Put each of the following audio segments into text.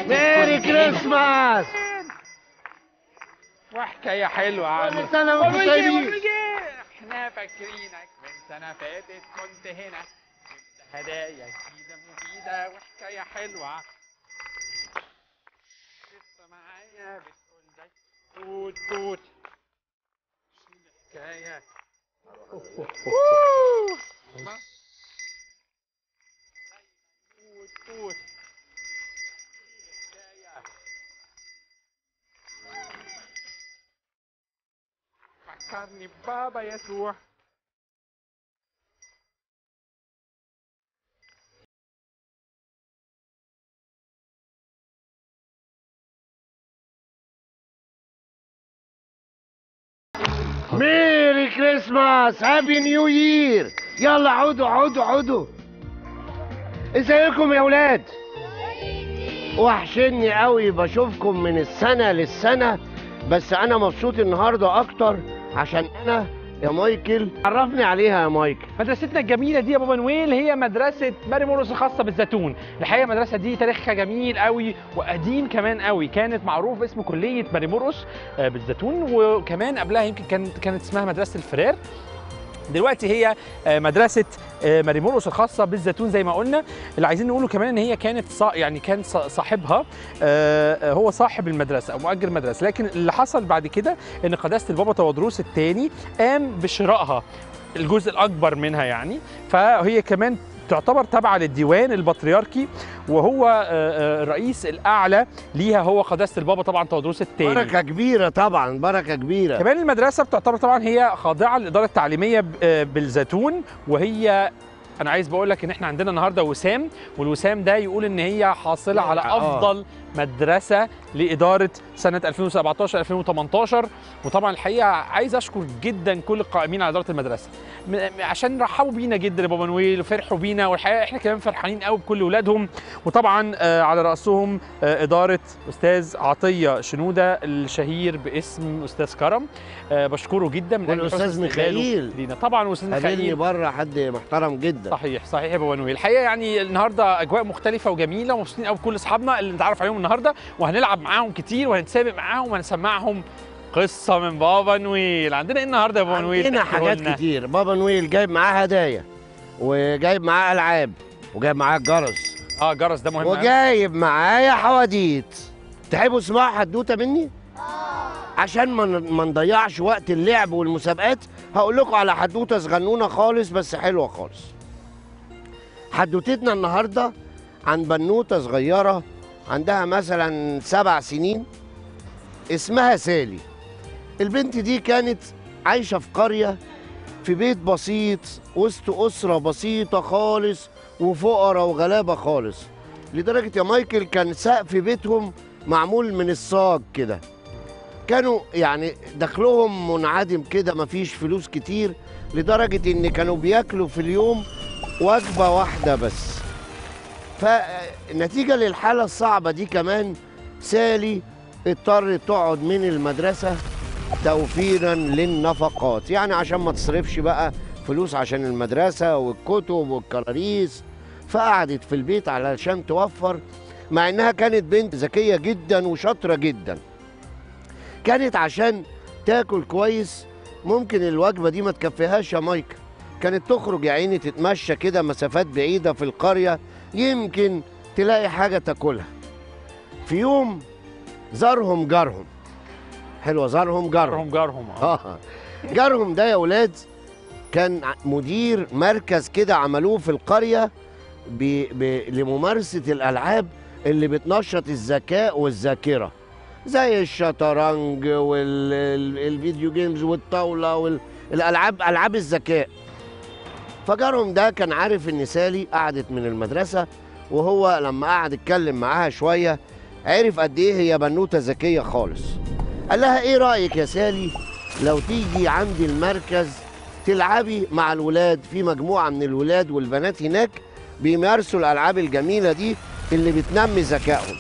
ميري كريسماس وحكاية حلوة يا عم كل سنة وانتم والله طيبين. والله احنا فاكرينك من سنة فاتت كنت هنا جبت هدايا جديدة مفيدة وحكاية حلوة لسه معايا بتقول لك توت توت شو الحكاية الله. توت توت الحكاية فكرني ببابا يسوع ميري كريسماس هابي نيو يير يلا عودوا عودوا عودوا ازيكم يا ولاد وحشني قوي بشوفكم من السنة للسنة بس انا مبسوط النهاردة اكتر عشان انا يا مايكل عرفني عليها يا مايكل مدرستنا الجميله دي يا بابا نويل هي مدرسه ماري مورس الخاصه بالزيتون الحقيقه المدرسه دي تاريخها جميل قوي وقديم كمان قوي كانت معروف اسم كليه ماري مورس آه، بالزيتون وكمان قبلها يمكن كانت كانت اسمها مدرسه الفرير دلوقتي هي آه، مدرسه آه، ماري مورس الخاصه بالزيتون زي ما قلنا اللي عايزين نقوله كمان ان هي كانت صا يعني كان صا- صاحبها آه، آه، هو صاحب المدرسه او مؤجر المدرسه لكن اللي حصل بعد كده ان قداسه البابا تودروس الثاني قام بشرائها الجزء الاكبر منها يعني فهي كمان تعتبر تابعه للديوان البطريركي وهو آه، آه، الرئيس الاعلى ليها هو قداسه البابا طبعا تودروس الثاني بركة كبيرة طبعا بركة كبيرة كمان المدرسه بتعتبر طبعا هي خاضعه للاداره التعليميه ب- آه، بالزيتون وهي انا عايز بقول لك ان احنا عندنا النهارده وسام والوسام ده يقول ان هي حاصله على آه. افضل مدرسه لاداره سنه 2017 2018 وطبعا الحقيقه عايز اشكر جدا كل القائمين على اداره المدرسه م- م- عشان رحبوا بينا جدا يا بابا نويل وفرحوا بينا والحقيقه احنا كمان فرحانين قوي بكل ولادهم وطبعا آه، على راسهم آه، اداره استاذ عطيه شنوده الشهير باسم استاذ كرم آه، بشكره جدا من أجل والأستاذ حسن استقباله ميخائيل. لينا طبعا واستاذ قابلني ميخائيل بره حد محترم جدا صحيح صحيح يا بابا نويل الحقيقه يعني النهارده اجواء مختلفه وجميله ومبسوطين قوي بكل اصحابنا اللي نتعرف عليهم النهارده وهنلعب معاهم كتير وهنتسابق معاهم وهنسمعهم قصه من بابا نويل عندنا ايه النهارده يا بابا نويل عندنا احكوا حاجات لنا. كتير بابا نويل جايب معاه هدايا وجايب معاه العاب وجايب معاه الجرس اه جرس ده مهم أوي. وجايب معايا حواديت تحبوا تسمعوا حدوته مني عشان ما ن- ما نضيعش وقت اللعب والمسابقات هقول لكم على حدوته صغنونه خالص بس حلوه خالص حدوتتنا النهارده عن بنوته صغيره عندها مثلا سبع سنين اسمها سالي البنت دي كانت عايشه في قريه في بيت بسيط وسط اسره بسيطه خالص وفقراء وغلابه خالص لدرجه يا مايكل كان سقف بيتهم معمول من الصاج كده كانوا يعني دخلهم منعدم كده مفيش فلوس كتير لدرجه ان كانوا بياكلوا في اليوم وجبه واحده بس فنتيجه للحاله الصعبه دي كمان سالي اضطرت تقعد من المدرسه توفيرا للنفقات يعني عشان ما تصرفش بقى فلوس عشان المدرسه والكتب والكراريس فقعدت في البيت علشان توفر مع انها كانت بنت ذكيه جدا وشاطره جدا كانت عشان تاكل كويس ممكن الوجبه دي ما تكفيهاش يا مايكل كانت تخرج يا عيني تتمشى كده مسافات بعيده في القريه يمكن تلاقي حاجه تاكلها في يوم زارهم جارهم حلوه زارهم جارهم جارهم جارهم آه. اه جارهم ده يا ولاد كان ع- مدير مركز كده عملوه في القريه ب... ب... لممارسه الالعاب اللي بتنشط الذكاء والذاكره زي الشطرنج والفيديو جيمز والطاوله والالعاب العاب الذكاء فجارهم ده كان عارف ان سالي قعدت من المدرسه وهو لما قعد اتكلم معاها شويه عرف قد ايه هي بنوته ذكيه خالص قال لها ايه رايك يا سالي لو تيجي عندي المركز تلعبي مع الولاد في مجموعه من الولاد والبنات هناك بيمارسوا الالعاب الجميله دي اللي بتنمي ذكائهم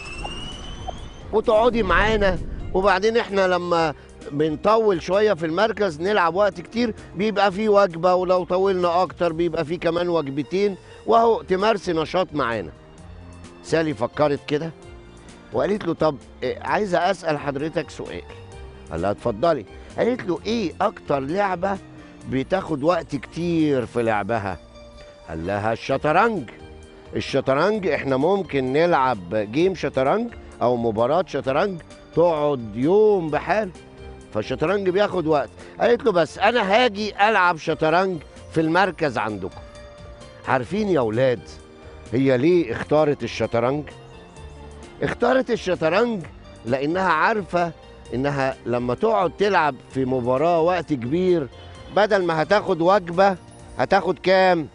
وتقعدي معانا وبعدين احنا لما بنطول شويه في المركز نلعب وقت كتير بيبقى في وجبه ولو طولنا اكتر بيبقى في كمان وجبتين وهو تمارسي نشاط معانا سالي فكرت كده وقالت له طب إيه، عايزه اسال حضرتك سؤال قال لها اتفضلي قالت له ايه اكتر لعبه بتاخد وقت كتير في لعبها قال لها الشطرنج الشطرنج احنا ممكن نلعب جيم شطرنج او مباراه شطرنج تقعد يوم بحال فالشطرنج بياخد وقت قالت له بس انا هاجي العب شطرنج في المركز عندكم عارفين يا اولاد هي ليه اختارت الشطرنج اختارت الشطرنج لانها عارفه انها لما تقعد تلعب في مباراه وقت كبير بدل ما هتاخد وجبه هتاخد كام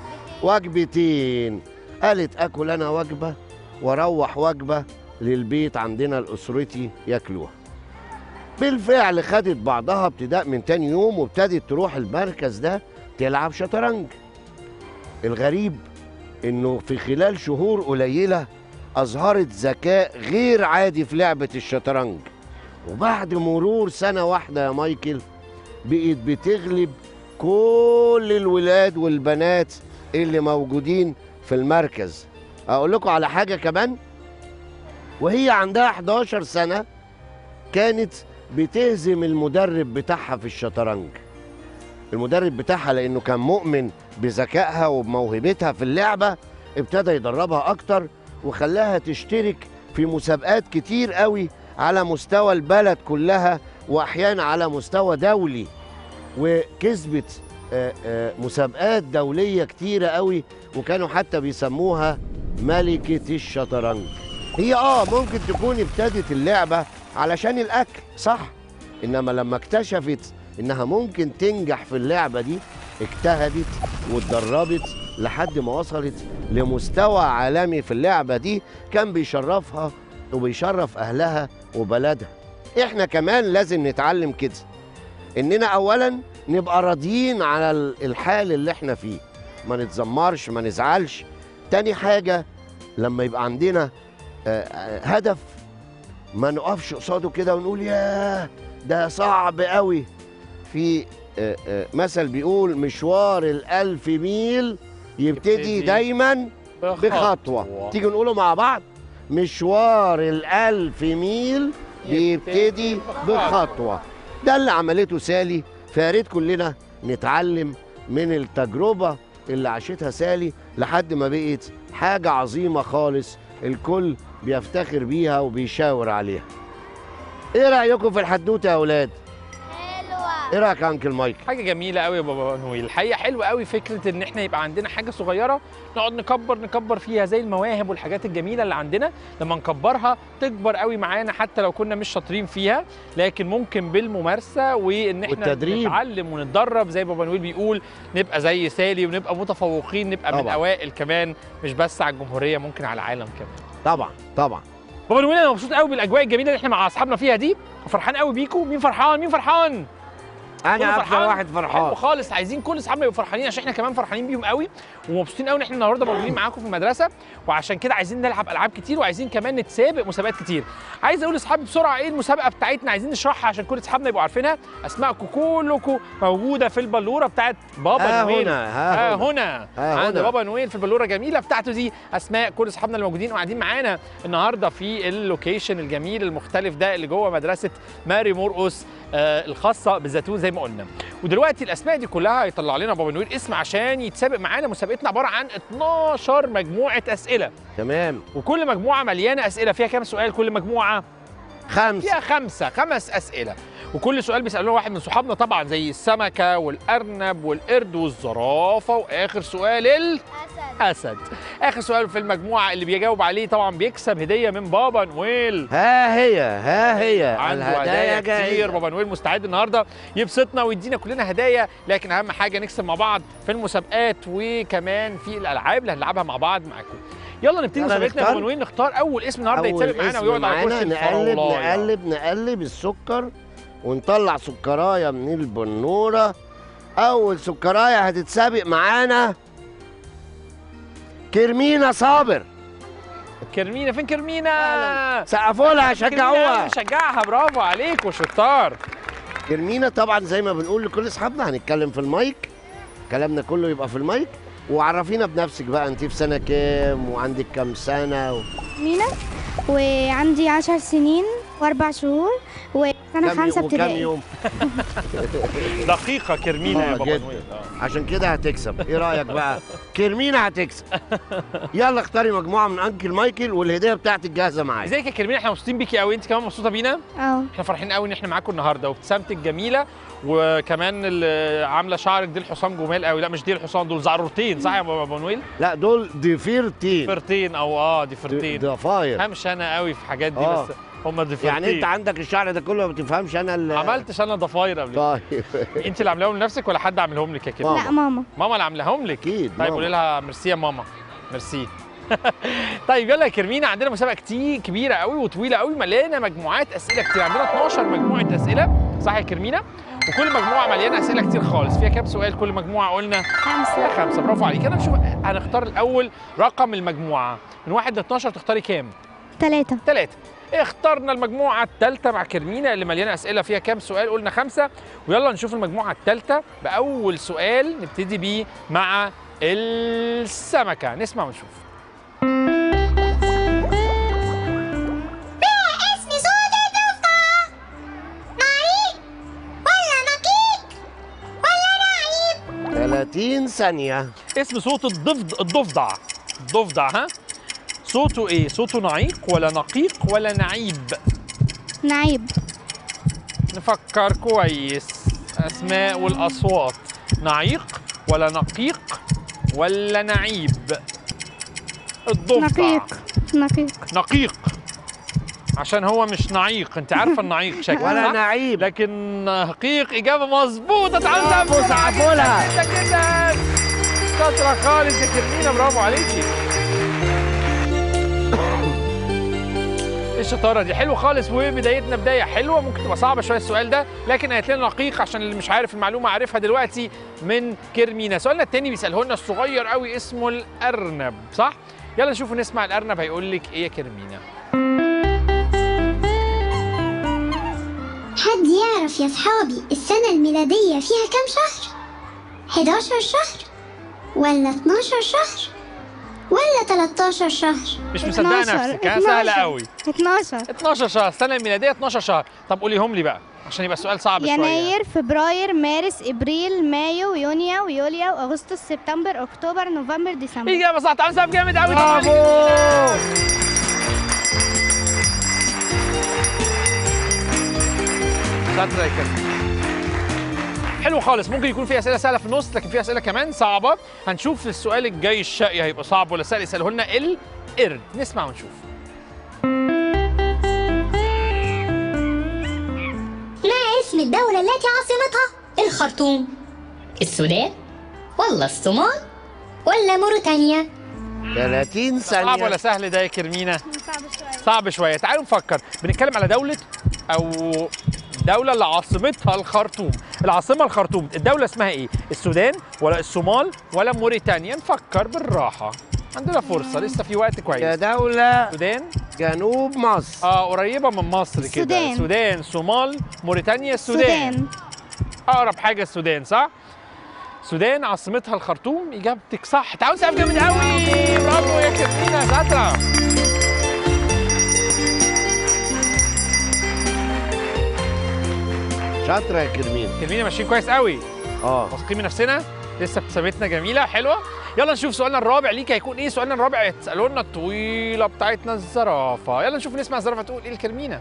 وجبتين قالت اكل انا وجبه واروح وجبه للبيت عندنا لاسرتي ياكلوها بالفعل خدت بعضها ابتداء من تاني يوم وابتدت تروح المركز ده تلعب شطرنج الغريب انه في خلال شهور قليله اظهرت ذكاء غير عادي في لعبه الشطرنج وبعد مرور سنه واحده يا مايكل بقت بتغلب كل الولاد والبنات اللي موجودين في المركز اقول لكم على حاجه كمان وهي عندها 11 سنه كانت بتهزم المدرب بتاعها في الشطرنج المدرب بتاعها لانه كان مؤمن بذكائها وبموهبتها في اللعبه ابتدى يدربها اكتر وخلاها تشترك في مسابقات كتير قوي على مستوى البلد كلها واحيانا على مستوى دولي وكسبت آه، آه، مسابقات دوليه كتيره قوي وكانوا حتى بيسموها ملكه الشطرنج هي اه ممكن تكون ابتدت اللعبه علشان الاكل صح انما لما اكتشفت انها ممكن تنجح في اللعبه دي اجتهدت واتدربت لحد ما وصلت لمستوى عالمي في اللعبه دي كان بيشرفها وبيشرف اهلها وبلدها احنا كمان لازم نتعلم كده اننا اولا نبقى راضيين على ال- الحال اللي احنا فيه ما نتذمرش ما نزعلش تاني حاجه لما يبقى عندنا آه، آه، هدف ما نقفش قصاده كده ونقول ياه ده صعب قوي في آه، آه، مثل بيقول مشوار الألف ميل يبتدي يبتدي دايما بخطوة تيجي نقوله مع بعض مشوار الألف ميل بيبتدي بخطوة ده اللي عملته سالي فيا ريت كلنا نتعلم من التجربة اللي عاشتها سالي لحد ما بقت حاجة عظيمة خالص الكل بيفتخر بيها وبيشاور عليها ايه رأيكم في الحدوتة يا أولاد؟ حلوة ايه رأيك يا أنكل مايك؟ حاجه جميله قوي يا بابا نويل الحقيقه حلوه قوي فكره ان احنا يبقى عندنا حاجه صغيره نقعد نكبر نكبر فيها زي المواهب والحاجات الجميله اللي عندنا لما نكبرها تكبر قوي معانا حتى لو كنا مش شاطرين فيها لكن ممكن بالممارسه وان احنا والتدريب. نتعلم ونتدرب زي بابا نويل بيقول نبقى زي سالي ونبقى متفوقين نبقى من طبعاً. الاوائل كمان مش بس على الجمهوريه ممكن على العالم كمان طبعا طبعا بابا نويل انا مبسوط قوي بالاجواء الجميله اللي احنا مع اصحابنا فيها دي وفرحان قوي بيكم مين فرحان مين فرحان كله أنا أكتر فرحان؟ واحد حلو فرحان خالص عايزين كل اصحابنا يبقوا فرحانين عشان احنا كمان فرحانين بيهم قوي ومبسوطين قوي ان احنا النهارده موجودين معاكم في المدرسه وعشان كده عايزين نلعب العاب كتير وعايزين كمان نتسابق مسابقات كتير عايز اقول لاصحابي بسرعه ايه المسابقه بتاعتنا عايزين نشرحها عشان كل اصحابنا يبقوا عارفينها اسماءكم كلكم موجوده في البلوره بتاعت بابا ها نويل هنا ها ها هنا هنا ها عند هنا. بابا نويل في البلوره جميله بتاعته دي اسماء كل اصحابنا اللي موجودين وقاعدين معانا النهارده في اللوكيشن الجميل المختلف ده اللي جوه مدرسه ماري مرقس آه الخاصه بالزيتون زي ما قلنا ودلوقتي الاسماء دي كلها هيطلع لنا بابا نويل اسم عشان يتسابق معانا مسابقتنا عباره عن 12 مجموعه اسئله تمام وكل مجموعه مليانه اسئله فيها كام سؤال كل مجموعه خمسة فيها خمسة خمس أسئلة وكل سؤال بيسألوه واحد من صحابنا طبعا زي السمكة والأرنب والقرد والزرافة وآخر سؤال أسد الأسد آخر سؤال في المجموعة اللي بيجاوب عليه طبعا بيكسب هدية من بابا نويل ها هي ها هي عنده هدايا كتير جاهزة بابا نويل مستعد النهارده يبسطنا ويدينا كلنا هدايا لكن اهم حاجه نكسب مع بعض في المسابقات وكمان في الالعاب اللي هنلعبها مع بعض معاكم يلا نبتدي يلا مسابقتنا يا نختار. بابا نويل نختار اول اسم النهارده أول يتسابق معانا اسم ويقعد على معانا كرسي نقلب الفراولاية. نقلب نقلب السكر ونطلع سكراية من البنورة أول سكراية هتتسابق معانا كرمينا صابر كرمينا فين كرمينا؟ سقفوا لها كرمينا شجعوها نشجعها برافو عليك وشطار كرمينا طبعا زي ما بنقول لكل اصحابنا هنتكلم في المايك كلامنا كله يبقى في المايك وعرفينا بنفسك بقى انت في سنه كام وعندك كام سنه و... مينا وعندي عشر سنين واربع شهور وسنة كام خمسة يوم وكام ابتدائي يوم دقيقه كرمينا يا آه، بابا جدا. نويل آه. عشان كده هتكسب ايه رايك بقى كرمينا هتكسب يلا اختاري مجموعه من انكل مايكل والهديه بتاعتك جاهزه معايا ازيك يا كرمينا احنا مبسوطين بيكي قوي انت كمان مبسوطه بينا اه احنا فرحين قوي ان احنا معاكم النهارده وابتسامتك جميله وكمان اللي عامله شعرك دي الحصان جمال قوي لا مش دي الحصان دول زعرورتين صح يا بابا نويل لا دول ضفيرتين فرتين او اه دي فرتين ضفاير همش انا قوي في الحاجات دي آه. بس هم ضفيرتين يعني انت عندك الشعر ده كله ما بتفهمش انا اللي عملتش انا ضفاير قبل كده. طيب انت اللي عاملاهم لنفسك ولا حد عاملهم لك يا كريم ماما. لا ماما ماما اللي عاملاهم لك اكيد طيب ماما. قولي لها ميرسي يا ماما ميرسي طيب يلا يا كرمينا عندنا مسابقه كتير كبيره قوي وطويله قوي مليانه مجموعات اسئله كتير عندنا 12 مجموعه اسئله صح يا كرمينا وكل مجموعه مليانه اسئله كتير خالص فيها كام سؤال كل مجموعه قلنا خمسة فيها خمسه برافو عليك انا نشوف هنختار الاول رقم المجموعه من واحد ل 12 تختاري كام ثلاثة ثلاثة اخترنا المجموعة الثالثة مع كرمينا اللي مليانة أسئلة فيها كام سؤال قلنا خمسة ويلا نشوف المجموعة الثالثة بأول سؤال نبتدي بيه مع السمكة نسمع ونشوف اسم صوت الضفدع نعيب ولا نقيق ولا نعيب 30 ثانيه اسم صوت الضفد الضفدع الضفدع ها صوته ايه صوته نعيق ولا نقيق ولا نعيب نعيب نفكر كويس أسماء والأصوات نعيق ولا نقيق ولا نعيب الضفدع نقيق نقيق نقيق عشان هو مش نعيق انت عارفه النعيق شكله ولا صح؟ نعيب لكن نقيق اجابه مظبوطه تعالوا نسقف سقفوا لها. جدا جدا شاطره خالص يا كرمينه برافو عليكي ايه الشطاره دي حلو خالص وبدايتنا بدايه حلوه ممكن تبقى صعبه شويه السؤال ده لكن هات لنا نقيق عشان اللي مش عارف المعلومه عارفها دلوقتي من كرمينه سؤالنا التاني بيساله لنا الصغير قوي اسمه الارنب صح يلا نشوف نسمع الارنب هيقول لك ايه يا كرمينه حد يعرف يا صحابي السنة الميلادية فيها كام شهر؟ 11 شهر ولا 12 شهر ولا 13 شهر؟ مش مصدقه 12 نفسك ها سهله 12. قوي 12 12 شهر السنه الميلاديه 12 شهر طب قوليهم لي بقى عشان يبقى السؤال صعب شويه يناير فبراير مارس ابريل مايو يونيو ويوليو اغسطس سبتمبر اكتوبر نوفمبر ديسمبر اجابه صح تعالوا نسقف جامد قوي برافو شاطره يا كريم حلو خالص ممكن يكون في اسئله سهله في النص لكن في اسئله كمان صعبه هنشوف السؤال الجاي الشقي هيبقى صعب ولا سهل يساله لنا القرد نسمع ونشوف ما اسم الدولة التي عاصمتها الخرطوم؟ السودان ولا الصومال ولا موريتانيا؟ 30 صعب ثانيه ولا سهل ده يا كرمينه صعب شوية صعب شويه تعالوا نفكر بنتكلم على دوله او دولة اللي عاصمتها الخرطوم العاصمة الخرطوم الدولة اسمها ايه السودان ولا الصومال ولا موريتانيا نفكر بالراحة عندنا فرصة لسه في وقت يا كويس دوله السودان جنوب مصر اه قريبة من مصر كده السودان. السودان صومال موريتانيا السودان السودان اقرب حاجة السودان صح السودان عاصمتها الخرطوم اجابتك صح تعالوا نسقف جامد قوي برافو يا كابتنة شاطرة شاطره يا كرمين كلمينا ماشيين كويس قوي اه واثقين من نفسنا لسه ابتسامتنا جميله حلوه يلا نشوف سؤالنا الرابع ليك هيكون ايه سؤالنا الرابع هتسالوا لنا الطويله بتاعتنا الزرافه يلا نشوف نسمع الزرافه تقول ايه الكرمينه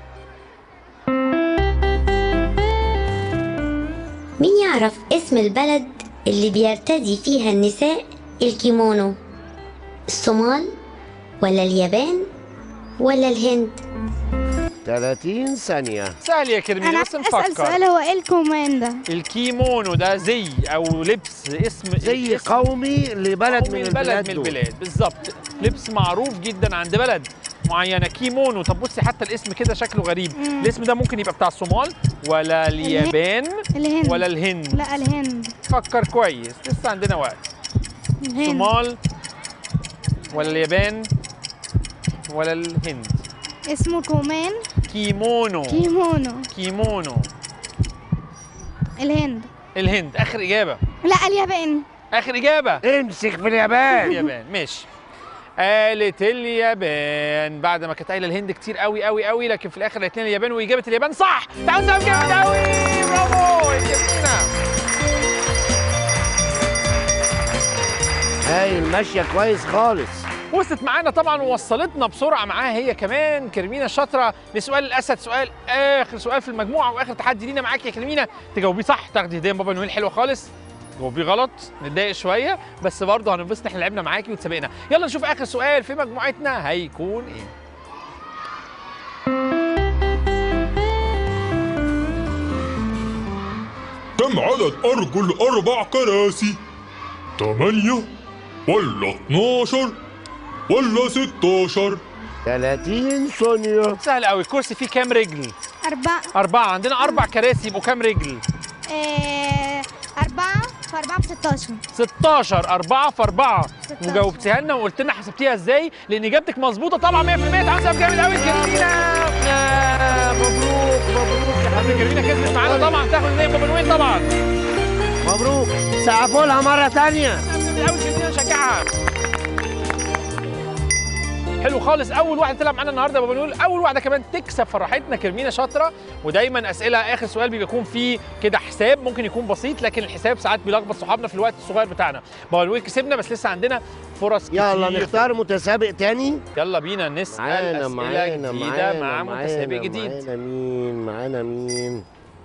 مين يعرف اسم البلد اللي بيرتدي فيها النساء الكيمونو؟ الصومال ولا اليابان ولا الهند؟ 30 ثانيه سهل يا كرمينه انا بس اسال نفكر سؤال هو ايه الكومان ده الكيمونو ده زي او لبس اسم زي اسم قومي لبلد قومي من البلد البلاد من دول. البلاد بالظبط لبس معروف جدا عند بلد معينه كيمونو طب بصي حتى الاسم كده شكله غريب مم. الاسم ده ممكن يبقى بتاع الصومال ولا اليابان الهند ولا الهند لا الهند فكر كويس لسه عندنا وقت الهند الصومال ولا اليابان ولا الهند اسمه كومان كيمونو كيمونو كيمونو الهند الهند اخر اجابه لا اليابان اخر اجابه امسك في اليابان اليابان ماشي قالت اليابان بعد ما كانت قايله الهند كتير قوي قوي قوي لكن في الاخر قالت لنا اليابان واجابه اليابان صح تعالوا نسقف جامد قوي برافو يا كريمينا هاي الماشيه كويس خالص وصلت معانا طبعا ووصلتنا بسرعه معاها هي كمان كريمينا شاطره لسؤال الاسد سؤال اخر سؤال في المجموعه واخر تحدي لينا معاك يا كريمينا تجاوبيه صح تاخدي هديه من بابا نويل حلوه خالص تجاوبيه غلط نتضايق شويه بس برضه هننبسط احنا لعبنا معاكي وتسابقنا يلا نشوف اخر سؤال في مجموعتنا هيكون ايه كم عدد أرجل أربع كراسي؟ تمانية ولا اتناشر ولا ستاشر 30 ثانيه سهل قوي الكرسي فيه كام رجل أربعة اربعه عندنا اربع كراسي يبقوا كام رجل آه، أربعة في أربعة بستاشر 16 4 في 4 16. وجاوبتيها لنا وقلت لنا حسبتيها ازاي لان اجابتك مظبوطه طبعا 100% تعال نسقف جامد قوي كريمينا يا مبروك مبروك يا حبيبي كريمينا كسبت معانا طبعا تاخد هديه بابا نويل طبعا مبروك سقفوا لها مره ثانيه من اول كريمينا نشجعها حلو خالص اول واحده تلعب معانا النهارده يا بابا نقول اول واحده كمان تكسب فرحتنا كرمينا شاطره ودايما اسئله اخر سؤال بيكون فيه كده حساب ممكن يكون بسيط لكن الحساب ساعات بيلخبط صحابنا في الوقت الصغير بتاعنا بابا نقول كسبنا بس لسه عندنا فرص كتير يلا نختار متسابق تاني يلا بينا نسال معانا اسئله معانا جديده مع معانا متسابق معانا جديد معانا مين معانا مين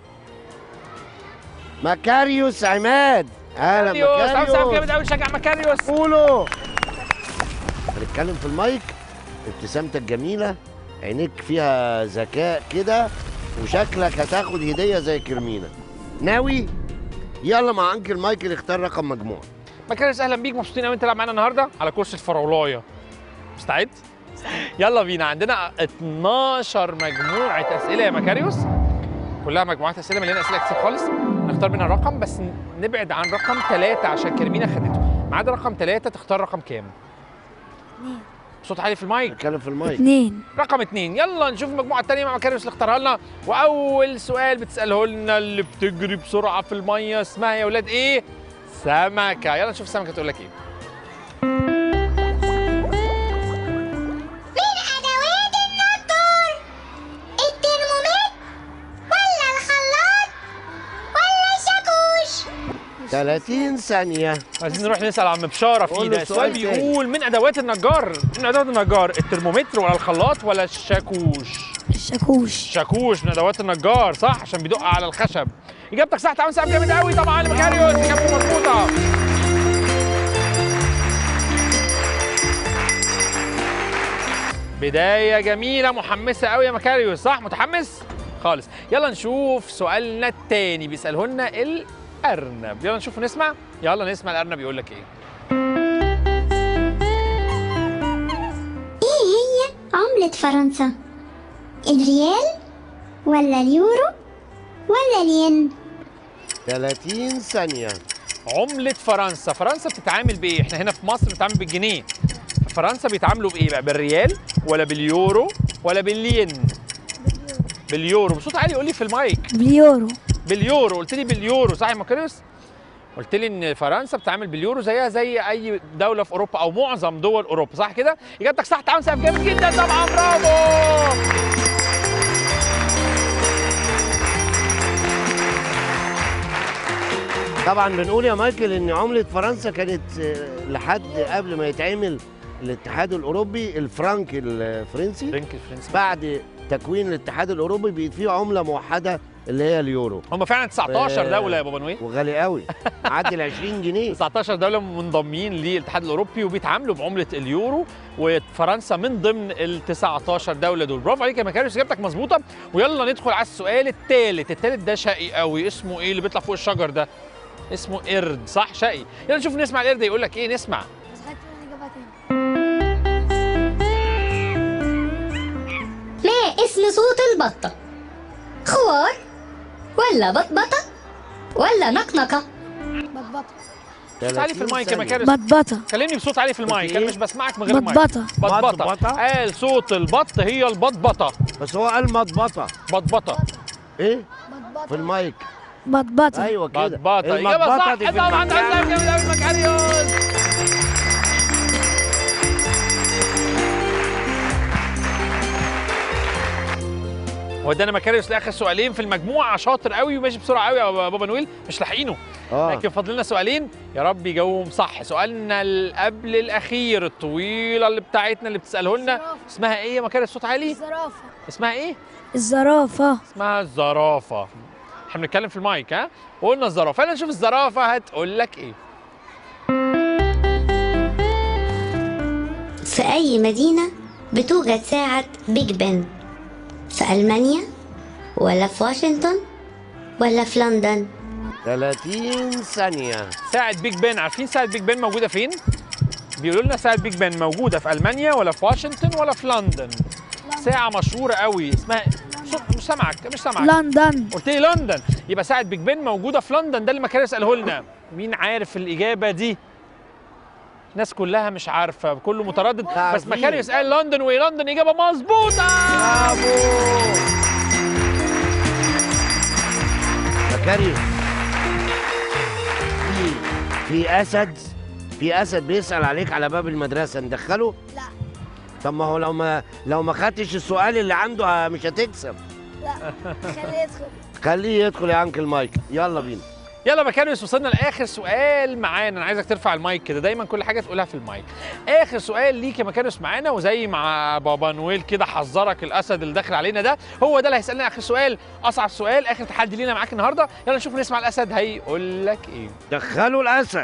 مكاريوس عماد اهلا مكاريوس تعالوا نسقف جامد مكاريوس قوي نشجع مكاريوس قولوا هنتكلم في المايك ابتسامتك جميله عينيك فيها ذكاء كده وشكلك هتاخد هديه زي كرمينا ناوي يلا مع انكل مايكل اختار رقم مجموعه مكاريوس اهلا بيك مبسوطين قوي انت تلعب معانا النهارده على كرسي الفراولايه مستعد يلا بينا عندنا 12 مجموعه اسئله يا مكاريوس كلها مجموعات اسئله مليانه اسئله كتير خالص نختار منها رقم بس نبعد عن رقم ثلاثة عشان كرمينا خدته ما عدا رقم ثلاثة تختار رقم كام صوت عالي في المايك نتكلم في المايك اتنين رقم اتنين يلا نشوف المجموعة التانية مع مكاريوس اللي اختارها لنا وأول سؤال بتسأله لنا اللي بتجري بسرعة في المية اسمها يا ولاد إيه؟ سمكة يلا نشوف السمكة تقول لك إيه من أدوات النجار الترمومتر ولا الخلاط ولا الشاكوش 30 ثانيه عايزين نروح نسأل عم بشارة قول له فينا السؤال سؤال تاني. بيقول من أدوات النجار من أدوات النجار الترمومتر ولا الخلاط ولا الشاكوش الشاكوش شاكوش من أدوات النجار صح عشان بيدق على الخشب إجابتك صح تعالوا نسقف جامد قوي طبعا لمكاريوس إجابته مظبوطة بداية جميلة محمسة قوي يا مكاريوس صح متحمس؟ خالص يلا نشوف سؤالنا التاني بيسأله لنا الأرنب يلا نشوف ونسمع يلا نسمع الأرنب يقول لك إيه إيه هي عملة فرنسا الريال ولا اليورو ولا الين 30 ثانيه عملة فرنسا فرنسا بتتعامل بإيه؟ احنا هنا في مصر بنتعامل بالجنيه فرنسا بيتعاملوا بإيه بقى؟ بالريال ولا باليورو ولا بالين؟ باليورو بصوت عالي قول لي في المايك باليورو باليورو قلت لي باليورو صح يا مكاريوس؟ قلت لي ان فرنسا بتتعامل باليورو زيها زي اي دوله في اوروبا او معظم دول اوروبا صح كده؟ اجابتك صح تعالوا نسقف جامد جدا طبعا برافو طبعا بنقول يا مايكل ان عمله فرنسا كانت آه، لحد قبل ما يتعمل الاتحاد الاوروبي الفرنك الفرنسي فرنك الفرنسي بعد تكوين الاتحاد الاوروبي بقت فيه عمله موحده اللي هي اليورو هم فعلا 19 آه. دوله يا بابا نويل وغالي قوي عدي ال 20 جنيه 19 دولة منضمين للاتحاد الأوروبي وبيتعاملوا بعملة اليورو وفرنسا من ضمن ال 19 دولة دول برافو عليك يا مكاريوس إجابتك مظبوطة ويلا ندخل على السؤال الثالث الثالث ده شقي قوي اسمه إيه اللي بيطلع فوق الشجر ده اسمه قرد صح شقي يلا نشوف نسمع القرد يقول لك إيه نسمع ما اسم صوت البطة؟ خوار ولا بطبطة ولا نقنقة؟ بطبطة صوت عالي في المايك يا 30 مكاريوس بطبطة كلمني بصوت عالي في المايك إيه؟ أنا مش بسمعك من غير مايك بطبطة بطبطة بطبطة؟ قال صوت البط هي البطبطة بس هو قال مطبطه بطبطة ايه في بطبطة المايك بطبطة ايوه كده بطبطة إجابة صح دي في طبعا المكان. تعزم جامد أوي مكاريوس ودانا مكاريوس لاخر سؤالين في المجموعه شاطر قوي وماشي بسرعه قوي يا بابا نويل مش لاحقينه اه لكن فاضل لنا سؤالين يا رب يجاوبهم صح سؤالنا اللي قبل الاخير الطويله اللي بتاعتنا اللي بتساله لنا اسمها ايه يا مكاريوس صوت عالي الزرافة اسمها ايه الزرافة اسمها الزرافه احنا بنتكلم في المايك ها وقلنا الزرافه يلا نشوف الزرافه هتقول لك ايه في أي مدينة بتوجد ساعة بيج بن؟ في ألمانيا ولا في واشنطن ولا في لندن؟ 30 ثانيه ساعة بيج بن عارفين ساعة بيج بن موجودة فين؟ بيقولوا لنا ساعة بيج بن موجودة في ألمانيا ولا في واشنطن ولا في لندن ساعة مشهورة قوي اسمها مش- مش سامعك مش سامعك لندن قلت لي لندن يبقى ساعة بيج بن موجودة في لندن ده اللي مكان يسأله لنا مين عارف الإجابة دي؟ الناس كلها مش عارفة كله متردد بس عارفين. مكان يسأل لندن وإيه لندن إجابة مظبوطة برافو مكاريوس في في اسد في اسد بيسال عليك على باب المدرسه ندخله لا. طب ما هو لو ما لو ما خدتش السؤال اللي عنده ه- مش هتكسب خليه يدخل خليه يدخل يا انكل مايك يلا بينا يلا مكانيوس وصلنا لاخر سؤال معانا انا عايزك ترفع المايك كده دايما كل حاجه تقولها في المايك اخر سؤال ليك يا مكانيوس معانا وزي مع بابا نويل كده حذرك الاسد اللي داخل علينا ده هو ده اللي هيسالنا اخر سؤال اصعب سؤال اخر تحدي لينا معاك النهارده يلا نشوف نسمع الاسد هيقول لك ايه دخلوا الاسد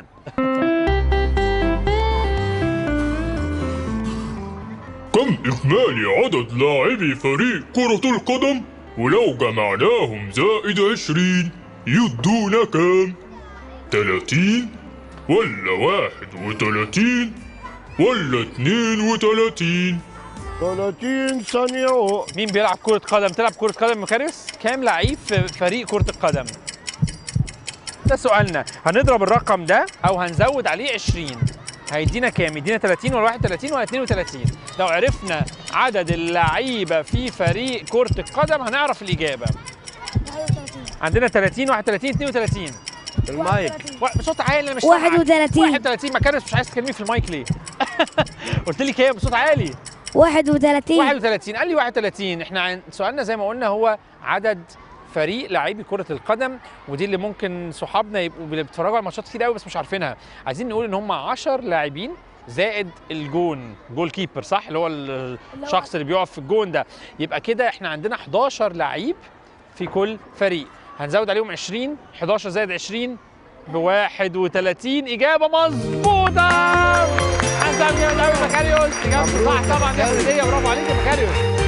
كم إجمالي عدد لاعبي فريق كرة القدم ولو جمعناهم زائد عشرين يدونا كام؟ تلاتين ولا واحد وتلاتين ولا اتنين وتلاتين 30 ثانيه اهو مين بيلعب كره قدم تلعب كره قدم مكانيوس كام لعيب في فريق كره القدم ده سؤالنا هنضرب الرقم ده او هنزود عليه 20 هيدينا كام يدينا 30 ولا 31 ولا 32 لو عرفنا عدد اللعيبه في فريق كره القدم هنعرف الاجابه عندنا 30 31 32 المايك و- بصوت عالي انا مش سامعك. 31. 31 مكانس مش عايز تكلمني في المايك ليه قلت لي كام بصوت عالي 31 31 قال لي 31 احنا عن سؤالنا زي ما قلنا هو عدد فريق لاعبي كرة القدم ودي اللي ممكن صحابنا يبقوا بيتفرجوا على ماتشات كتير قوي بس مش عارفينها عايزين نقول ان هم 10 لاعبين زائد الجون جول كيبر صح اللي هو ال- الشخص اللي بيقف في الجون ده يبقى كده احنا عندنا 11 لعيب في كل فريق هنزود عليهم 20 11 زائد 20 ب 31 اجابه مظبوطه حسن جامد قوي مكاريوس اجابته مبروك صح يا طبعا يا مكاريوس. هديه برافو عليك يا مكاريوس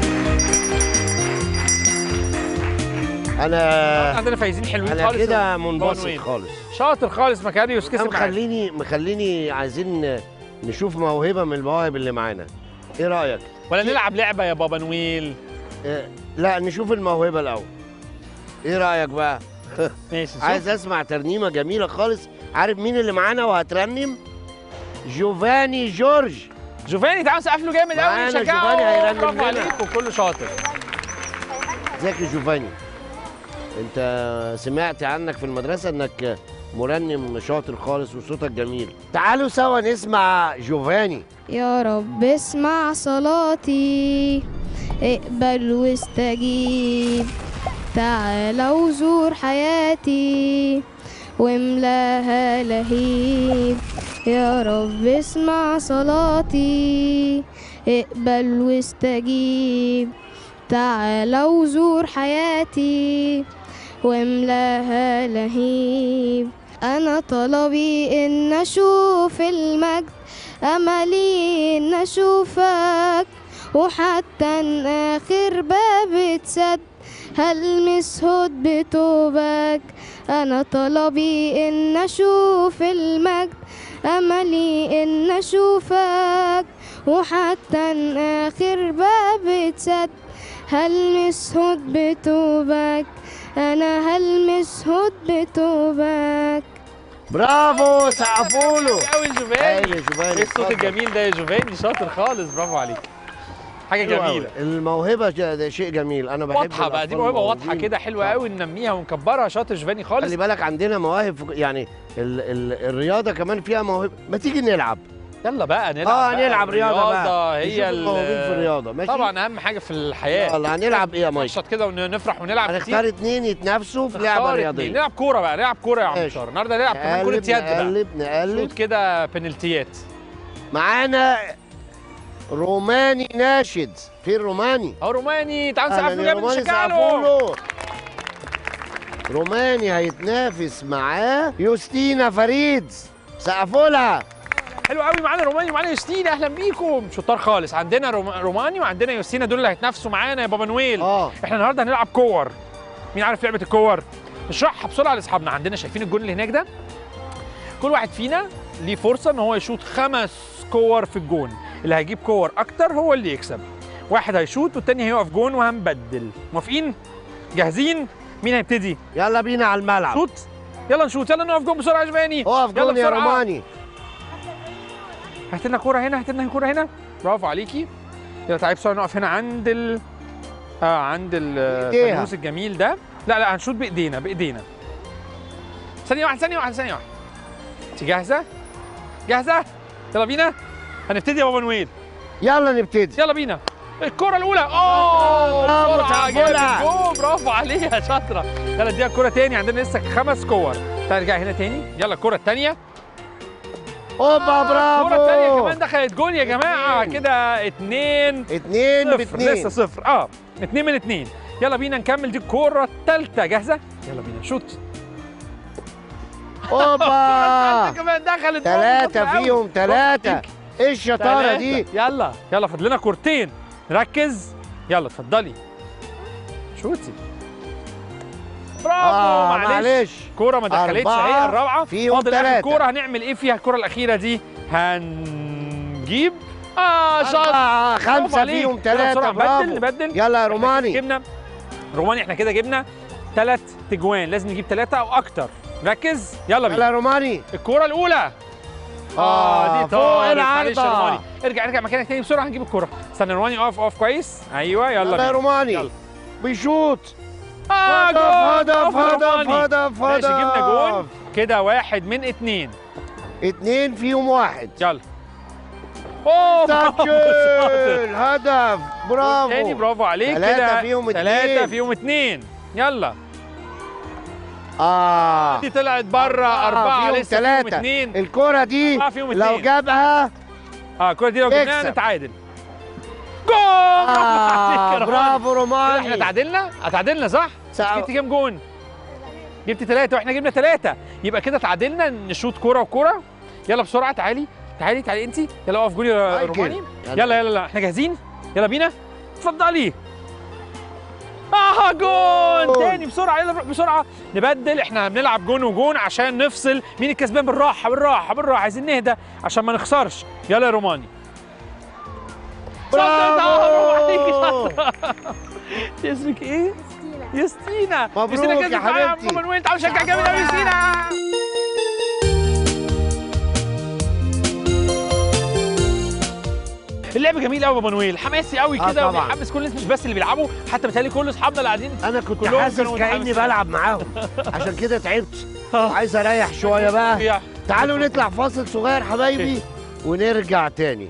انا عندنا فايزين حلوين انا خالص كده بون منبسط وين. خالص شاطر خالص مكاريوس كسب معاك مخليني مخليني عايزين نشوف موهبه من المواهب اللي معانا ايه رايك ولا نلعب لعبه يا بابا نويل إيه لا نشوف الموهبه الاول ايه رايك بقى ماشي نشوف. عايز اسمع ترنيمه جميله خالص عارف مين اللي معانا وهترنم جوفاني جورج جوفاني تعالوا سقف له جامد قوي معانا نشجعه جوفاني هيرنم برافو لنا. عليك وكله شاطر ازيك يا جوفاني انت سمعت عنك في المدرسه انك مرنم شاطر خالص وصوتك جميل تعالوا سوا نسمع جوفاني يا رب اسمع صلاتي اقبل واستجيب تعال وزور حياتي واملاها لهيب يا رب اسمع صلاتي اقبل واستجيب تعال وزور حياتي واملاها لهيب انا طلبي ان اشوف المجد املي ان اشوفك وحتى ان اخر باب اتسد هلمس هد بتوبك انا طلبي ان اشوف المجد املي ان اشوفك وحتى ان اخر باب اتسد هلمس هد بتوبك انا هلمس هد بتوبك برافو سقفوا له قوي هايل جوفاني يا جوفاني ايه الصوت اتفضل. الجميل ده يا جوفاني شاطر خالص برافو عليك حاجه حلو أوي. جميله الموهبه ج- ده شيء جميل انا بحب واضحه بقى دي الأطفال موهبه واضحه الموهوبين. كده حلوه طبعاً. قوي ننميها ونكبرها شاطر جوفاني خالص خلي بالك عندنا مواهب في- يعني ال ال الرياضه كمان فيها موهبه ما تيجي نلعب يلا بقى نلعب اه بقى. نلعب رياضه بقى هي نشوف ال- الموهوبين في الرياضه ماشي طبعا اهم حاجه في الحياه يلا هنلعب ايه يا مايك نشط كده ونفرح ونلعب هنختار اتنين يتنافسوا في لعبه نختار اتنين. رياضيه نلعب كوره بقى نلعب كوره يا عم ماشي. بشار النهارده نلعب كمان كوره نقلب يد بقى نقلب نقلب شوط كده بنالتيات معانا روماني ناشد في الروماني اهو روماني تعالوا نسقف أهلاً له يا جامد روماني نشجع سقفوا له له. روماني هيتنافس معاه يوستينا فريد سقفوا لها حلو قوي معانا روماني ومعانا يوستينا اهلا بيكم شطار خالص عندنا روم... روماني وعندنا يوستينا دول اللي هيتنافسوا معانا يا بابا نويل اه احنا النهارده هنلعب كور مين عارف لعبه الكور نشرحها بسرعه لاصحابنا عندنا شايفين الجون اللي هناك ده كل واحد فينا ليه فرصه ان هو يشوط خمس كور في الجون اللي هيجيب كور اكتر هو اللي يكسب واحد هيشوط والتاني هيقف جون وهنبدل موافقين جاهزين مين هيبتدي يلا بينا على الملعب شوط يلا نشوط يلا نقف جون بسرعه يا جباني اقف يلا جون يا بسرعة. روماني هات لنا كوره هنا هات لنا كوره هنا برافو عليكي يلا تعالي بسرعه نقف هنا عند ال اه عند ال- بإيديها. الفانوس الجميل ده لا لا هنشوط بايدينا بايدينا ثانيه واحده ثانيه واحده ثانيه واحده انت جاهزه جاهزه يلا بينا هنبتدي يا بابا نويل يلا نبتدي يلا بينا الكرة الأولى أوه برافو، بسرعة جابت تعبولة. جول برافو عليها شاطرة يلا اديها الكرة تاني عندنا لسه خمس كور تعالى نرجع هنا تاني يلا الكرة التانية اوبا الكرة التانية برافو كمان دخلت جول يا جماعة اتنين. كده اتنين اتنين صفر باتنين لسه صفر اه اتنين من اتنين يلا بينا نكمل دي الكورة التالتة جاهزة؟ يلا بينا شوت اوبا كمان دخلت جول ثلاثة شاطرة أوي. فيهم ثلاثة ايه الشطارة تلاتة. دي يلا يلا فاضل لنا كورتين نركز يلا اتفضلي شوتي برافو اه معلش معلش كوره ما دخلتش أربعة اهي الرابعه فيهم فاضل اخر تلاتة. كوره هنعمل ايه فيها الكوره الاخيره دي هنجيب اه شاط أربعة برافو خمسة عليك. فيهم يلا ثلاثة بسرعة برافو نبدل نبدل يلا يا إحنا روماني جبنا روماني احنا كده جبنا ثلاث تجوان لازم نجيب ثلاثه او اكتر ركز يلا يلا بينا يا روماني الكوره الاولى آه، دي فوق طارت. معلش يا العارضة. روماني ارجع ارجع مكانك تاني بسرعه هنجيب الكوره استنى روماني اقف اقف كويس ايوه يلا يلا يا بينا روماني يلا. بيشوط اه هدف جول هدف برافو هدف روماني. هدف ماشي جبنا جون هدف كده واحد من اتنين اتنين فيهم واحد يلا اوه برافو، شاطر. تاكل هدف برافو تاني برافو عليك تلاتة كده فيهم تلاتة اتنين. فيهم اتنين يلا اه دي طلعت بره أربعة فيهم لسه فيهم تلاتة. اتنين الكرة دي أربعة فيهم لو اتنين. جابها اه الكورة دي لو جبناها يكسب. نتعادل جول برافو عليك يا آه روماني. برافو كده روماني احنا تعادلنا اتعادلنا صح؟ سا- جبت كام جون؟ جبت ثلاثة واحنا جبنا ثلاثة يبقى كده تعادلنا نشوط كورة وكورة يلا بسرعة تعالي تعالي تعالي انت يلا اقف جولي يا مايكل. روماني يلا. يلا يلا يلا احنا جاهزين؟ يلا بينا اتفضلي اه جون جون. تاني بسرعة يلا نروح بسرعة نبدل احنا بنلعب جون وجون عشان نفصل مين الكسبان بالراحة بالراحة بالراحة عايزين نهدى عشان ما نخسرش يلا يا روماني شاطر، برافو عليكي، برافو شاطرة. اسمك ايه؟ يستينا مبروك يستينا يا كسبت معايا حبيبتي. ماما نويل تعالوا نشجع جامد قوي يستينا اللعب جميل قوي يا بابا نويل حماسي قوي آه كده طبعاً. وبيحمس كل الناس مش بس اللي بيلعبوا حتى بيتهيألي كل اصحابنا اللي قاعدين انا كنت كلهم حاسس كانوا كاني متحمسين. بلعب معاهم عشان كده تعبت عايز اريح شويه بقى يا- تعالوا نطلع فاصل صغير حبايبي ونرجع تاني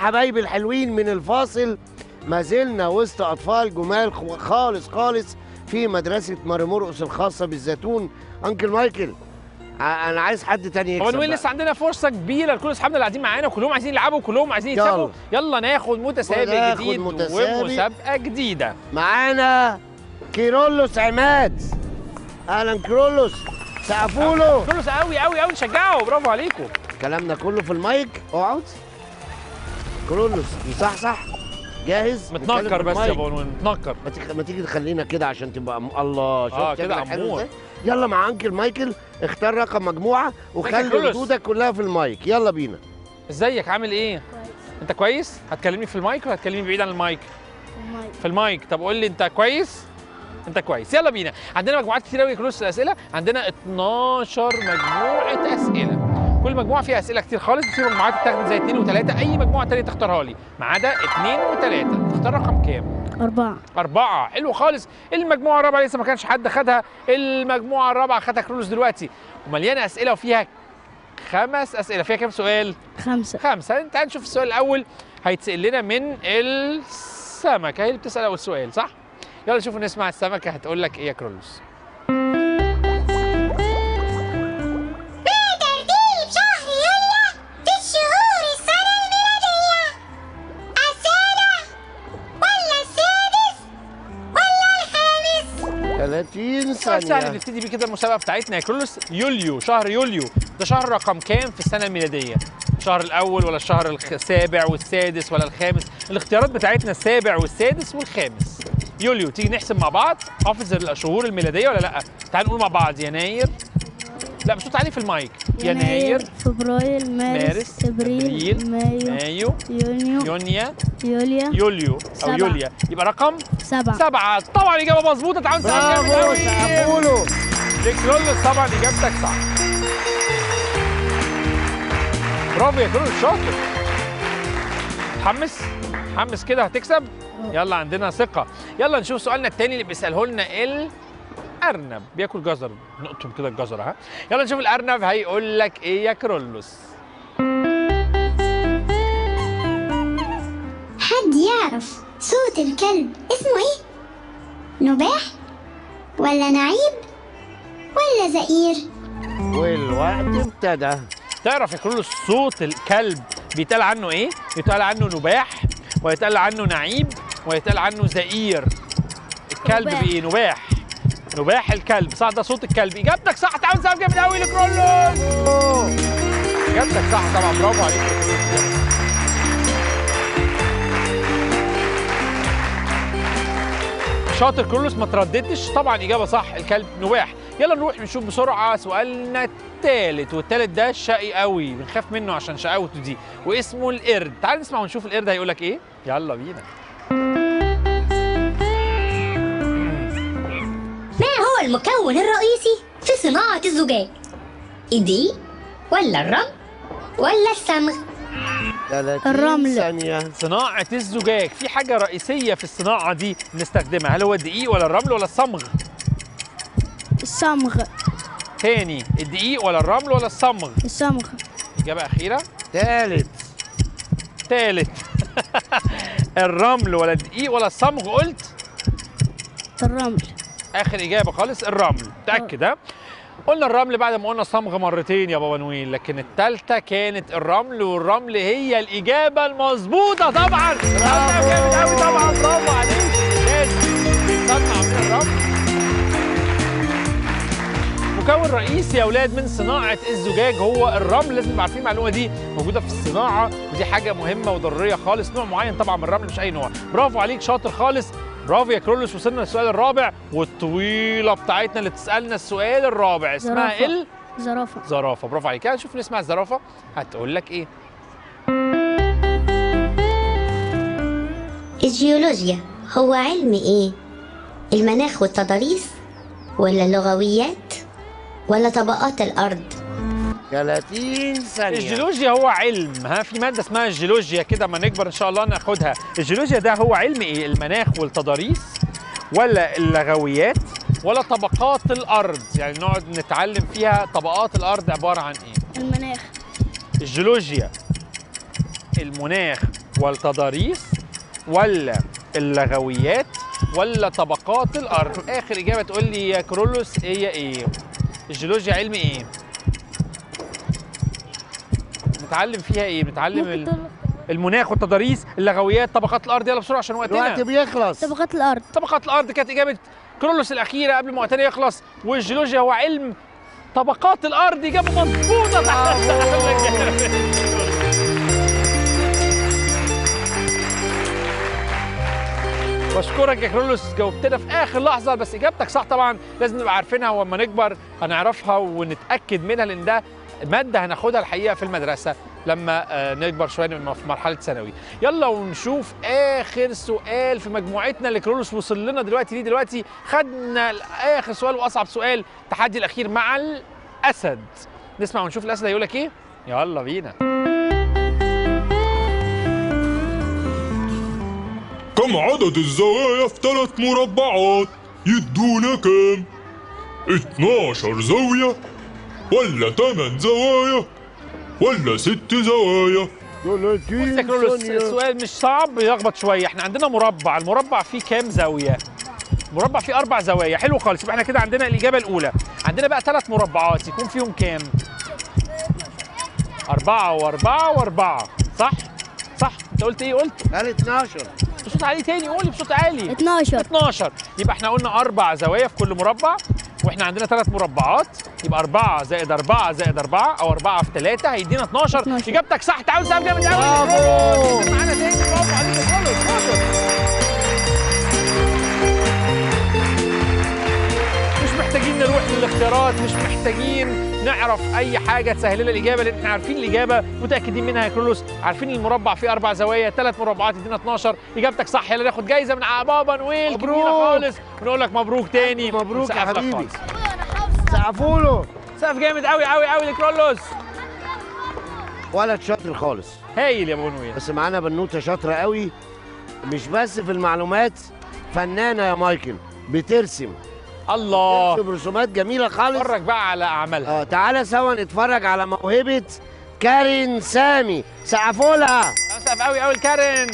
حبايبي الحلوين من الفاصل ما زلنا وسط اطفال جمال خو- خالص خالص في مدرسه مرمرقص الخاصه بالزيتون انكل مايكل ع- انا عايز حد تاني يكسب بابا نويل بقى. لسه عندنا فرصه كبيره لكل اصحابنا اللي قاعدين معانا كلهم عايزين يلعبوا كلهم عايزين يلا. يكسبوا يلا ناخد متسابق وناخد جديد متسابق. ومسابقه جديده معانا كيرولوس عماد اهلا كيرولوس سقفوا له كله قوي قوي قوي نشجعه برافو عليكم كلامنا كله في المايك اقعد كيرولوس مصحصح جاهز نتكلم متنكر في بس يا المايك. بابا نويل متنكر ما تيجي ما تيجي تخلينا كده عشان تبقى م... الله شفت آه، كده شكلك حلو أمور. إزاي؟ يلا مع انكل مايكل اختار رقم مجموعه وخلي كرولوس. ردودك كلها في المايك يلا بينا ازيك عامل ايه انت كويس هتكلمني في المايك ولا هتكلمني بعيد عن المايك في المايك طب قول لي انت كويس انت كويس يلا بينا عندنا مجموعات كتير قوي كروس الاسئله عندنا 12 مجموعه اسئله كل مجموعه فيها اسئله كتير خالص في مجموعات بتاخد زي اثنين وثلاثه اي مجموعه تانية تختارها لي ما عدا اثنين وثلاثه تختار رقم كام أربعة أربعة حلو خالص المجموعة الرابعة لسه ما كانش حد خدها المجموعة الرابعة خدها كرولوس دلوقتي ومليانة أسئلة وفيها خمس أسئلة فيها كام سؤال؟ خمسة خمسة تعال نشوف السؤال الأول هيتسأل لنا من السمكة هي اللي بتسأل أول سؤال صح؟ يلا نشوف نسمع السمكة هتقول لك إيه يا كرولوس ما ترتيب شهر يوليو في الشهور السنة الميلادية السابع ولا السادس ولا الخامس 30 سؤال سهل ثانيه نبتدي بيه كده المسابقة بتاعتنا يا كرولوس يوليو شهر يوليو ده شهر رقم كام في السنة الميلادية؟ الشهر الأول ولا الشهر الخ- السابع والسادس ولا الخامس؟ الاختيارات بتاعتنا السابع والسادس والخامس يوليو تيجي نحسب مع بعض حافظ الشهور الميلادية ولا لأ؟ تعال نقول مع بعض يناير لا بصوت عالي في المايك يناير فبراير مارس, مارس، إبريل, إبريل، مايو مايو يونيو يونيا يوليا يوليو أو سبعة. يوليا يبقى رقم سبعة سبعة طبعا إجابة مظبوطة تعالوا نسقف جامد برافو أوي. سقفوا له كرولوس طبعا اجابتك صح برافو يا كرولوس شاطر متحمس متحمس كده هتكسب يلا عندنا ثقه يلا نشوف سؤالنا التاني اللي بيساله لنا الارنب بياكل جزر نقطم كده الجزر ها يلا نشوف الارنب هيقول لك ايه يا كرولوس حد يعرف صوت الكلب اسمه ايه؟ نباح ولا نعيب ولا زئير؟ والوقت ابتدى تعرف يا كرولوس صوت الكلب بيتقال عنه ايه بيتقال عنه نباح ويتقال عنه نعيب ويتقال عنه زئير الكلب نباح. بايه نباح نباح الكلب صح ده صوت الكلب اجابتك صح تعال نسقف جامد قوي لكرولوس اجابتك صح طبعا برافو عليك يا كرولوس. شاطر كرولوس ما ترددتش طبعا اجابه صح الكلب نباح يلا نروح نشوف بسرعه سؤالنا الثالث والثالث ده شقي قوي بنخاف منه عشان شقاوته دي واسمه القرد تعال نسمع ونشوف القرد هيقول لك ايه يلا بينا ما هو المكون الرئيسي في صناعة الزجاج؟ الدقيق ولا الرمل ولا الصمغ؟ 30 الرمل. ثانيه صناعه الزجاج في حاجه رئيسيه في الصناعه دي بنستخدمها هل هو الدقيق ولا الرمل ولا الصمغ الصمغ تاني الدقيق ولا الرمل ولا الصمغ الصمغ اجابه اخيره ثالث ثالث الرمل ولا الدقيق ولا الصمغ قلت الرمل اخر اجابه خالص الرمل متاكد ها قلنا الرمل بعد ما قلنا الصمغ مرتين يا بابا نويل لكن الثالثه كانت الرمل والرمل هي الاجابه المظبوطه طبعا برافو جامد قوي طبعا برافو عليك لازم نصنع من الرمل مكون رئيسي يا اولاد من صناعه الزجاج هو الرمل لازم نبقى عارفين المعلومه دي موجوده في الصناعه ودي حاجه مهمه وضروريه خالص نوع معين طبعا من الرمل مش اي نوع برافو عليك شاطر خالص برافو يا كرولوس وصلنا للسؤال الرابع والطويله بتاعتنا اللي بتسالنا السؤال الرابع اسمها زرافة. ال زرافة زرافه برافو عليك نشوف نسمع الزرافه هتقول لك ايه الجيولوجيا هو علم ايه؟ المناخ والتضاريس ولا اللغويات ولا طبقات الأرض؟ 30 ثانيه الجيولوجيا هو علم ها في ماده اسمها الجيولوجيا كده ما نكبر ان شاء الله ناخدها الجيولوجيا ده هو علم ايه المناخ والتضاريس ولا اللغويات ولا طبقات الارض يعني نقعد نتعلم فيها طبقات الارض عباره عن ايه المناخ الجيولوجيا المناخ والتضاريس ولا اللغويات ولا طبقات الارض اخر اجابه تقول لي يا كرولوس هي ايه الجيولوجيا علم ايه نتعلم فيها ايه بنتعلم ممكن ال- تقول المناخ والتضاريس اللغويات طبقات الارض يلا بسرعه عشان الوقت وقتنا بيخلص طبقات الأرض طبقات الارض كانت اجابه كرولوس الاخيره قبل ما وقتنا يخلص والجيولوجيا هو علم طبقات الارض اجابه مظبوطه بشكرك يا كرولوس جاوبتنا في اخر لحظه بس اجابتك صح طبعا لازم نبقى عارفينها ولما نكبر هنعرفها ونتاكد منها لان ده ماده هناخدها الحقيقه في المدرسه لما آه، نكبر شويه نبقى في مرحله ثانوي يلا ونشوف اخر سؤال في مجموعتنا اللي كرولوس وصل لنا دلوقتي ليه دلوقتي خدنا اخر سؤال واصعب سؤال التحدي الاخير مع الاسد نسمع ونشوف الاسد هيقول لك ايه يلا بينا كم عدد الزوايا في ثلاث مربعات يدونا كام 12 زاوية ولا 8 زوايا ولا 6 زوايا بص يا كرولوس السؤال مش صعب يلخبط شويه احنا عندنا مربع المربع فيه كام زاويه مربع فيه اربع زوايا حلو خالص يبقى احنا كده عندنا الاجابه الاولى عندنا بقى ثلاث مربعات يكون فيهم كام أربعة وأربعة وأربعة صح؟ صح أنت قلت إيه قلت؟ قال 12 بصوت عالي تاني قولي بصوت عالي 12 12 يبقى احنا قلنا أربع زوايا في كل مربع واحنا عندنا ثلاث مربعات يبقى أربعة زائد أربعة زائد أربعة أو أربعة في ثلاثة هيدينا 12 12. إجابتك صح تعالوا سقف جامد قوي برافو. نزل معانا تاني برافو عليك يا كرولوس 12 مش محتاجين نروح للاختيارات مش محتاجين نعرف اي حاجه تسهل لنا الاجابه لان احنا عارفين الاجابه متاكدين منها يا كرولوس عارفين المربع فيه اربع زوايا ثلاث مربعات يدينا 12 اجابتك صح يلا ناخد جايزه من بابا نويل مبروك. كبيره خالص ونقول لك مبروك تاني مبروك يا ونسقف لك حبيبي. خالص. سقفوا له سقف جامد قوي قوي قوي لكرولوس ولد شاطر خالص هايل يا ابو نويل بس معانا بنوته شاطره قوي مش بس في المعلومات فنانه يا مايكل بترسم الله بترسم رسومات جميله خالص اتفرج بقى على اعمالها اه تعالى سوا نتفرج على موهبه كارين سامي سقفوا لها سقف قوي قوي لكارين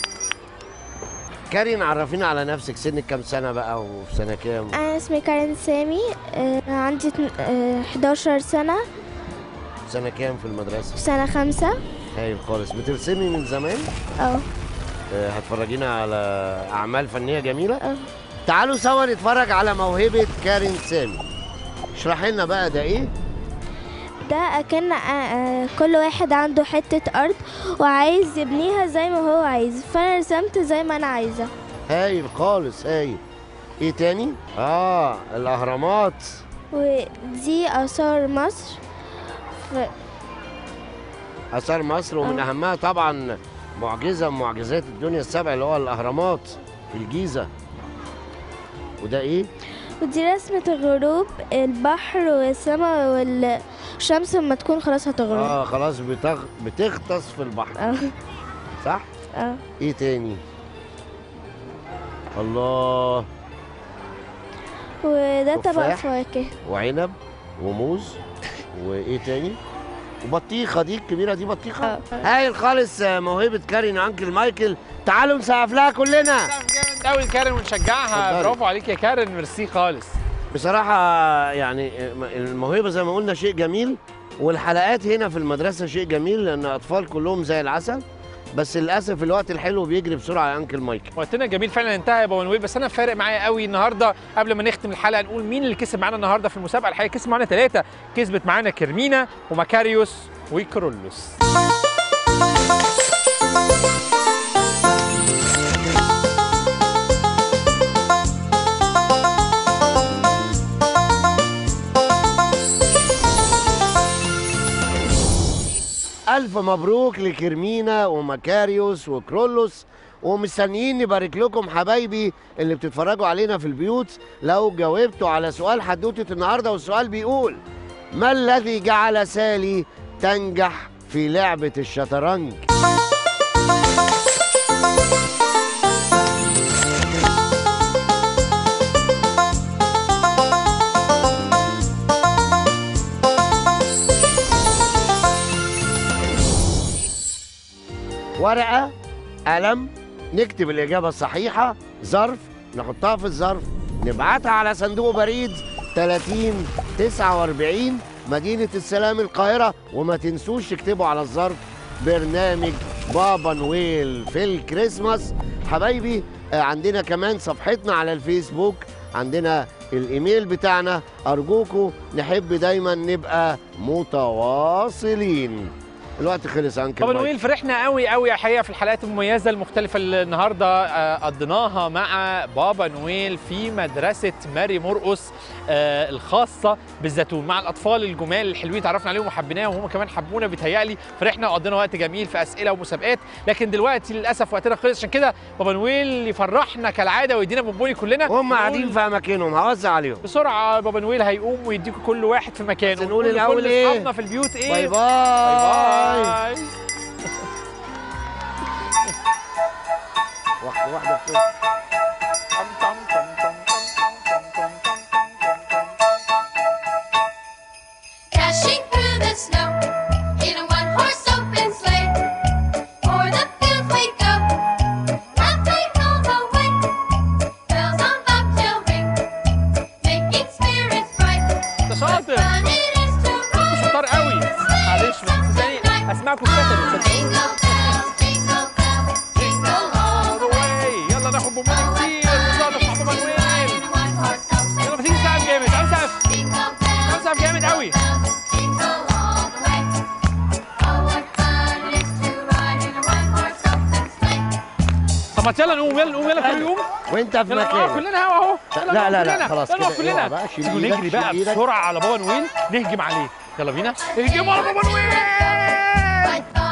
كارين عرفينا على نفسك سنك كام سنه بقى وفي سنه كام أنا اسمي كارين سامي آه، عندي اتن- آه، 11 سنة سنه كام في المدرسه في سنة خمسة هايل خالص بترسمي من زمان اه آه، هتفرجينا على اعمال فنيه جميله اه تعالوا سوا نتفرج على موهبه كارين سامي اشرحي لنا بقى ده ايه ده أكن آه، آه، كل واحد عنده حتة أرض وعايز يبنيها زي ما هو عايز فأنا رسمت زي ما أنا عايزة هايل خالص هايل ايه تاني اه الاهرامات ودي آثار مصر ف... اثار مصر ومن آه. اهمها طبعا معجزه من معجزات الدنيا السبع اللي هو الاهرامات في الجيزه وده ايه ودي رسمة الغروب البحر والسماء والشمس لما تكون خلاص هتغرب اه خلاص بتغ... بتغطس في البحر اه صح اه ايه تاني الله وده طبق تفاح. فواكه وعنب وموز وايه تاني وبطيخه دي الكبيره دي بطيخه اه هايل خالص آه، موهبه كارين انكل مايكل تعالوا نسقف لها كلنا سقف جامد قوي لكارين ونشجعها اتفضلي. برافو عليك يا كارين ميرسي خالص بصراحة يعني الموهبة زي ما قلنا شيء جميل والحلقات هنا في المدرسة شيء جميل لأن أطفال كلهم زي العسل بس للأسف الوقت الحلو بيجري بسرعة يا أنكل مايكل وقتنا جميل فعلا انتهى يا بوانويل بس انا فارق معايا قوي النهارده قبل ما نختم الحلقه نقول مين اللي كسب معانا النهارده في المسابقه الحقيقه كسب معانا ثلاثه كسبت معانا كرمينا ومكاريوس وكرولوس ألف مبروك لكرمينا ومكاريوس وكرولوس ومستنيين نبارك لكم حبايبي اللي بتتفرجوا علينا في البيوت لو جاوبتوا على سؤال حدوتة النهاردة والسؤال بيقول ما الذي جعل سالي تنجح في لعبة الشطرنج؟ ورقة قلم نكتب الإجابة الصحيحة ظرف نحطها في الظرف نبعتها على صندوق بريد 30 49 مدينة السلام القاهرة وما تنسوش تكتبوا على الظرف برنامج بابا نويل في الكريسماس حبايبي آه، عندنا كمان صفحتنا على الفيسبوك عندنا الايميل بتاعنا ارجوكم نحب دايما نبقى متواصلين الوقت خلص عنك بابا نويل فرحنا قوي قوي الحقيقه في الحلقات المميزه المختلفه اللي النهارده آه، قضيناها مع بابا نويل في مدرسه ماري مرقس آه، الخاصه بالزيتون مع الاطفال الجمال الحلوين تعرفنا عليهم وحبيناهم وهم كمان حبونا بيتهيألي فرحنا وقضينا وقت جميل في اسئله ومسابقات لكن دلوقتي للاسف وقتنا خلص عشان كده بابا نويل يفرحنا كالعاده ويدينا بونبوني كلنا هم نقول قاعدين في اماكنهم هوزع عليهم بسرعه بابا نويل هيقوم ويديكم كل واحد في مكانه بس نقول ونقول الأول لكل إيه؟ اصحابنا في البيوت ايه باي باي, باي باي واحده واحده بسرعة. Dashing through the snow in a one horse open sleigh. O'er the fields we go, laughing all the way. Bells on bobtail ring, making spirits bright. انت شاطر Fun it is to مش ride شطار قوي معلش بس ثاني اسمعكم كتبوا Jingle bells, jingle bells, jingle all the way. يلا ناخد بونبوني كتير ونصادف مع بابا نويل In a one horse open يلا ما تيجي نسقف جامد تعالوا نسقف jingle bells, تعالوا نسقف جامد قوي jingle all the way. Oh, what fun it is to ride in a one horse open sleigh. طب ما يلا نقوم يلا نقوم يلا كل يوم وانت في يلا نقف مكانك كلنا هوا اهو يلا لا، نقف لا، لا، كلنا. خلاص يلا كده، نقف كلنا اوعى بقى، شيل تيجوا ايدك، نجري شيل بقى ايدك. بسرعه على بابا نويل نهجم عليه يلا بينا نهجم على بابا نويل What fun